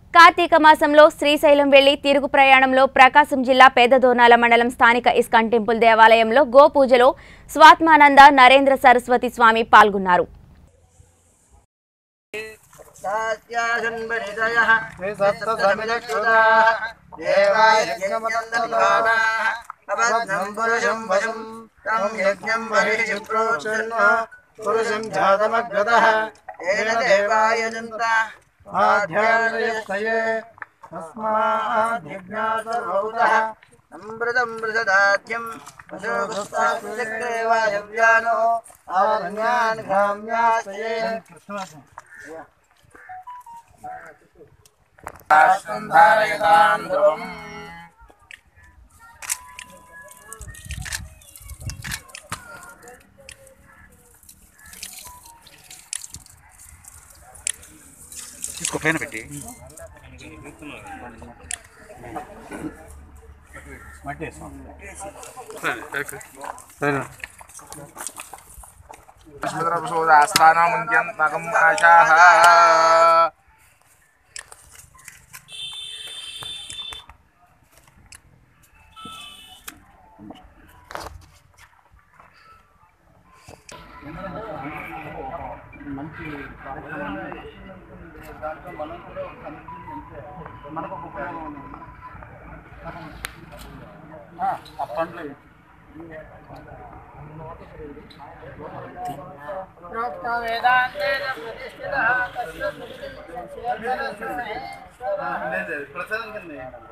కార్తీక మాసంలో శ్రీశైలం వెళ్లి తిరుగు ప్రయాణంలో ప్రకాశం జిల్లా పెద్దదోనాల మండలం స్థానిక ఇస్కాన్ టెంపుల్ దేవాలయంలో గోపూజలో స్వాత్మానంద నరేంద్ర సరస్వతి స్వామి పాల్గొన్నారు సాత్యాసన్వరిదయః విసప్తసమిదక్షుదాः దేవాయ యజ్ఞమనందభావాः అబద్ధం పురుషం వశం తం యజ్ఞం బహిషి ప్రోక్షన్న పురుషం జాతమగ్రదः ఏన దేవాయ జంత ఆధ్యానయస్తయే తస్మాద్యజ్ఞాతభౌతः అమృతం మృషదాధ్యం వశోగుస్తాచక్రే వాయవ్యానో ఆరణ్యాన్ గ్రామ్యాస్తయే ధారయతాం ధ్రువం తీసుకో పైన పెట్టి స్మృతరసోదాస్థానముంత్యంతకం ఆశాః ప్రచారం కింద